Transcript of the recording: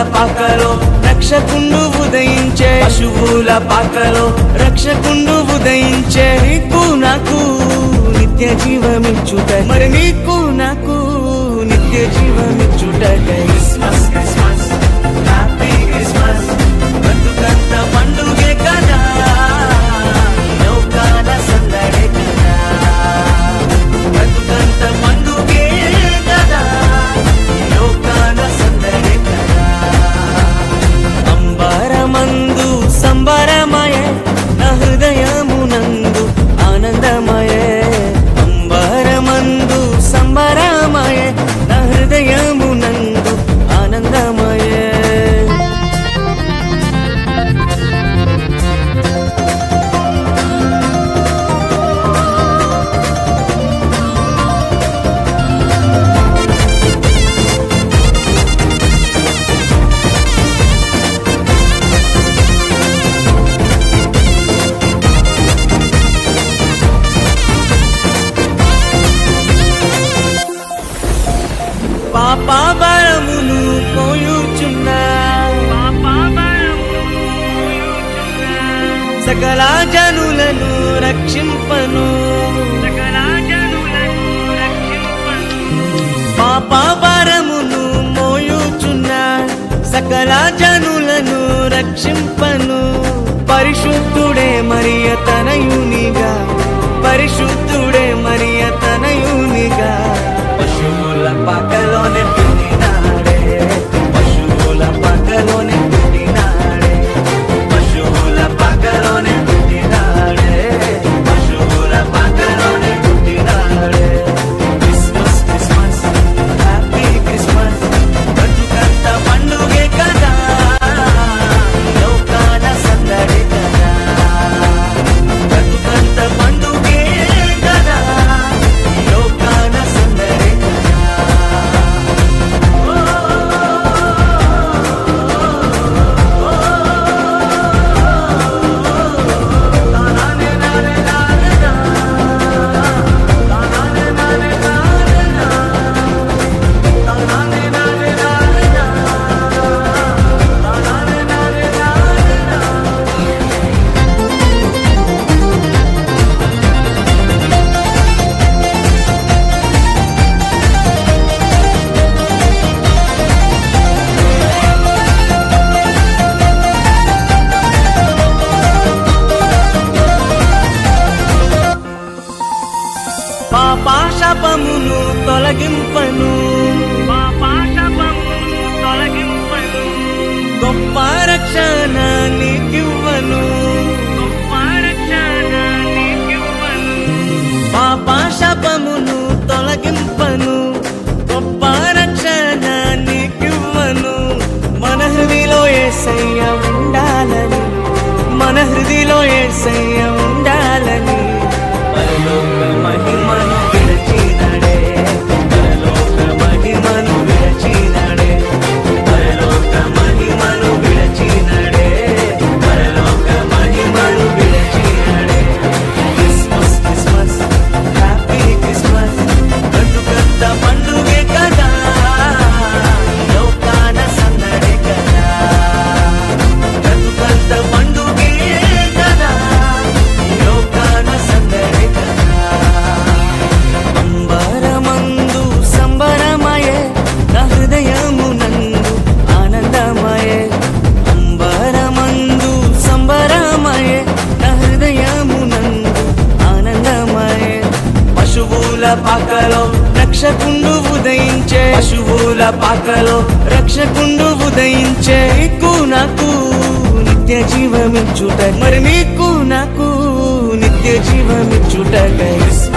పాకలో రక్షకుండు ఉదయించే పశువుల పాకలో రక్షకుండు ఉదయించే నీకు నాకు నిత్య జీవమిచ్చుట మరి నీకు నాకు నిత్య జీవమిచ్చుట క్రిస్మస్ క్రిస్మస్ హ్యాపీ క్రిస్మస్ బతుకంత పండుగే కదా లోకాల సందడే కదా బతుకంత పండుగే కదా లోకాల సందడే కదా అంబరమందు సంబరమయే నా హృదయమునందు ఆనందమయే అంబరమందు సంబరమయే నా హృదయమునందు ఆనందమయే పాపాబరమును పోయుచున్నా సకల జనులను రక్షింపను పాపాబరమును మోయుచున్నా సకల జనులను రక్షింపను పరిశుద్ధుడే మరియ తనయునిగా పరిశుద్ధుడే మరియ తనయునిగా పశువుల పక్కలోనే పుట్టినాడే పశువుల పక్కలోనే పుట్టినాడే పశువుల పక్కలోనే పుట్టినాడే పశువుల పక్కలోనే పుట్టినాడే క్రిస్మస్ క్రిస్మస్ హ్యాపీ క్రిస్మస్ బతుకంత పండుగే కదా లోకాల సందడి కదా బతుకంత పండుగే కదా లోకాల సందడి కదా పాపాశపమును తొలగింపను గొప్ప రక్షణ నీకివ్వను పాపాశపమును తొలగింపను గొప్ప రక్షణ నీకివ్వను మన హృదిలో ఏసయ్య ఉండాలని మన హృదిలో ఏసయ్య ఉండాలని పరలోక మహిమను విరచినడే పరలోక మహిమను విరచినడే పరలోక మహిమను విరచినడే పరలోక మహిమను విరచినడే క్రిస్మస్ క్రిస్మస్ హ్యాపీ క్రిస్మస్ బతుకంత పండుగే కదా లోకాన సందడే కదా బతుకంత పండుగే కదా లోకాన సందడే కదా అంబరమందు సంబరమయే నా హృదయమునందు ఆనందమయే అంబరమందు సంబరమయే నా హృదయమునందు ఆనందమయే పశువుల పాకలో రక్షకుండు ఉదయించే పశువుల పాకలో రక్షకుండు ఉదయించే నీకు నాకు నిత్య జీవమిచ్చుట మరి నీకు నాకు నిత్య జీవమిచ్చుట క్రిస్మస్